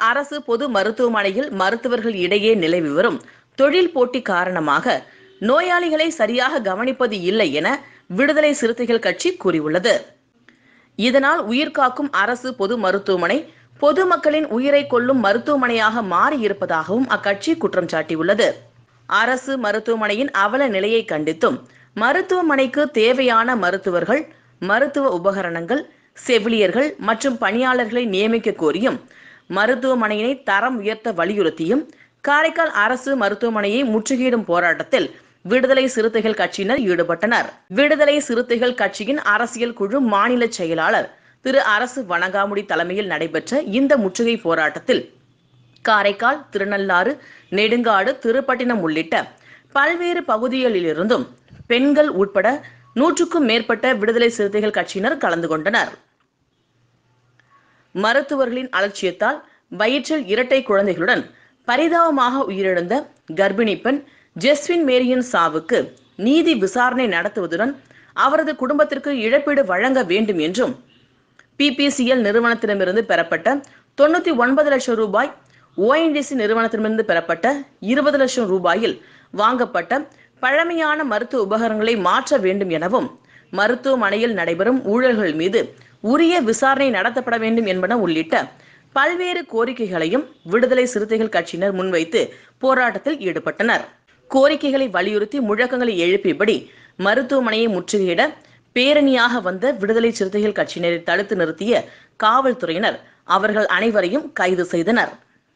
அரசு பொது மருத்துவமனையில் மருத்துவர்கள் இடையே நிலவி வரும் தொழில் போட்டி காரணமாக நோயாளிகளை சரியாக கவனிப்பது இல்லை என விடுதலை சிறுத்தைகள் கட்சி கூறியுள்ளது இதனால் உயிர்காக்கும் அரசு பொது மருத்துவமனை பொதுமக்களின் உயிரை கொல்லும் மருத்துவமனையாக மாறியிருப்பதாகவும் அக்கட்சி குற்றம் சாட்டியுள்ளது அரசு மருத்துவமனையின் அவல நிலையை கண்டித்தும் மருத்துவமனைக்கு தேவையான மருத்துவர்கள் மருத்துவ உபகரணங்கள் செவிலியர்கள் மற்றும் பணியாளர்களை நியமிக்க கோரியும் மருத்துவமனையினை தரம் உயர்த்த வலியுறுத்தியும் காரைக்கால் அரசு மருத்துவமனையை முற்றுகையிடும் போராட்டத்தில் விடுதலை சிறுத்தைகள் கட்சியினர் ஈடுபட்டனர் விடுதலை சிறுத்தைகள் கட்சியின் அரசியல் குழு மாநில செயலாளர் திரு அரசு வணங்காமுடி தலைமையில் நடைபெற்ற இந்த முற்றுகை போராட்டத்தில் காரைக்கால் திருநள்ளாறு நெடுங்காடு திருப்பட்டினம் உள்ளிட்ட பல்வேறு பகுதிகளிலிருந்தும் பெண்கள் உட்பட நூற்றுக்கும் மேற்பட்ட விடுதலை சிறுத்தைகள் கட்சியினர் கலந்து கொண்டனர் மருத்துவர்களின் அலட்சியத்தால் வயிற்றில் இரட்டை குழந்தைகளுடன் பரிதாபமாக உயிரிழந்த கர்ப்பிணி பெண் ஜெஸ்வின் மேரியின் சாவுக்கு நீதி விசாரணை நடத்துவதுடன் அவரது குடும்பத்திற்கு இழப்பீடு வழங்க வேண்டும் என்றும் பிபிசிஎல் நிறுவனத்திடமிருந்து பெறப்பட்ட தொண்ணூத்தி ஒன்பது லட்சம் ரூபாய் ஓஎன்டிசி நிறுவனத்திடமிருந்து பெறப்பட்ட இருபது லட்சம் ரூபாயில் வாங்கப்பட்ட பழமையான மருத்துவ உபகரணங்களை மாற்ற வேண்டும் எனவும் மருத்துவமனையில் நடைபெறும் ஊழல்கள் மீது உரிய விசாரணை நடத்தப்பட வேண்டும் என்பன உள்ளிட்ட பல்வேறு கோரிக்கைகளையும் விடுதலை சிறுத்தைகள் கட்சியினர் முன்வைத்து போராட்டத்தில் ஈடுபட்டனர் கோரிக்கைகளை வலியுறுத்தி முழக்கங்களை எழுப்பியபடி மருத்துவமனையை முற்றுகையிட பேரணியாக வந்த விடுதலை சிறுத்தைகள் கட்சியினரை தடுத்து நிறுத்திய காவல்துறையினர் அவர்கள் அனைவரையும் கைது செய்தனர்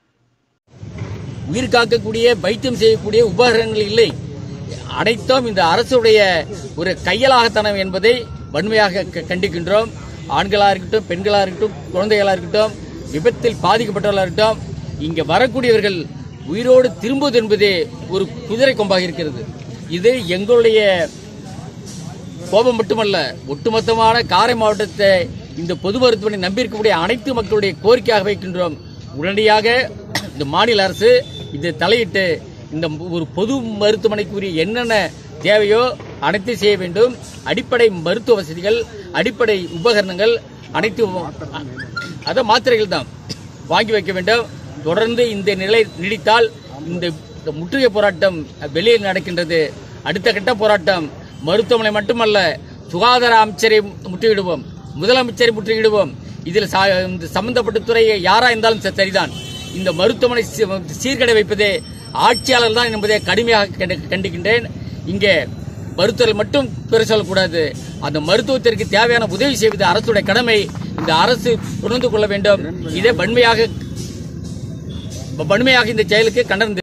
உயிர் காக்கக்கூடிய வைத்தியம் செய்யக்கூடிய உபகரணங்கள் இல்லை அனைத்தும் இந்த அரசுடைய ஒரு கையலாகத்தனம் என்பதை வன்மையாக க- கண்டிக்கின்றோம் ஆண்களாக இருக்கட்டும் பெண்களாக இருக்கட்டும் குழந்தைகளாக இருக்கட்டும் விபத்தில் பாதிக்கப்பட்டவர்களாக இருக்கட்டும் இங்க வரக்கூடியவர்கள் உயிரோடு திரும்புவது என்பதே ஒரு குதிரை கொம்பாக இருக்கிறது இது எங்களுடைய கோபம் மட்டுமல்ல ஒட்டுமொத்தமான காரை மாவட்டத்தை இந்த பொது மருத்துவமனை நம்பியிருக்கக்கூடிய அனைத்து மக்களுடைய கோரிக்கையாக வைக்கின்றோம் உடனடியாக இந்த மாநில அரசு இதை தலையிட்டு இந்த ஒரு பொது மருத்துவமனைக்குரிய என்னென்ன தேவையோ அனைத்து செய்ய வேண்டும் அடிப்படை மருத்துவ வசதிகள் அடிப்படை உபகரணங்கள் அனைத்து அதான் மாத்திரைகள் தான் வாங்கி வைக்க வேண்டும் தொடர்ந்து இந்த நிலை நீடித்தால் இந்த இந்த முற்றுகை போராட்டம் வெளியில் நடக்கின்றது அடுத்த கட்ட போராட்டம் மருத்துவமனை மட்டுமல்ல சுகாதார அமைச்சரை முற்றுகையிடுவோம் முதலமைச்சரை முற்றுகையிடுவோம் இதில் சா- இந்த சம்பந்தப்பட்ட துறை யாரா இருந்தாலும் ச- சரிதான் இந்த மருத்துவமனை சீ- சீர்கடை வைப்பதே ஆட்சியாளர் தான் என்பதை கடுமையாக கண்டு- கண்டிக்கின்றேன் இங்கே மருத்துவர்கள் மட்டும் பெற சொல்லக்கூடாது அந்த மருத்துவத்திற்கு தேவையான உதவி செய்வது அரசுடைய கடமை இந்த அரசு உணர்ந்து கொள்ள வேண்டும் இதை வன்மையாக வன்மையாக இந்த செயலுக்கு கண்டனம் தெரிவித்துக்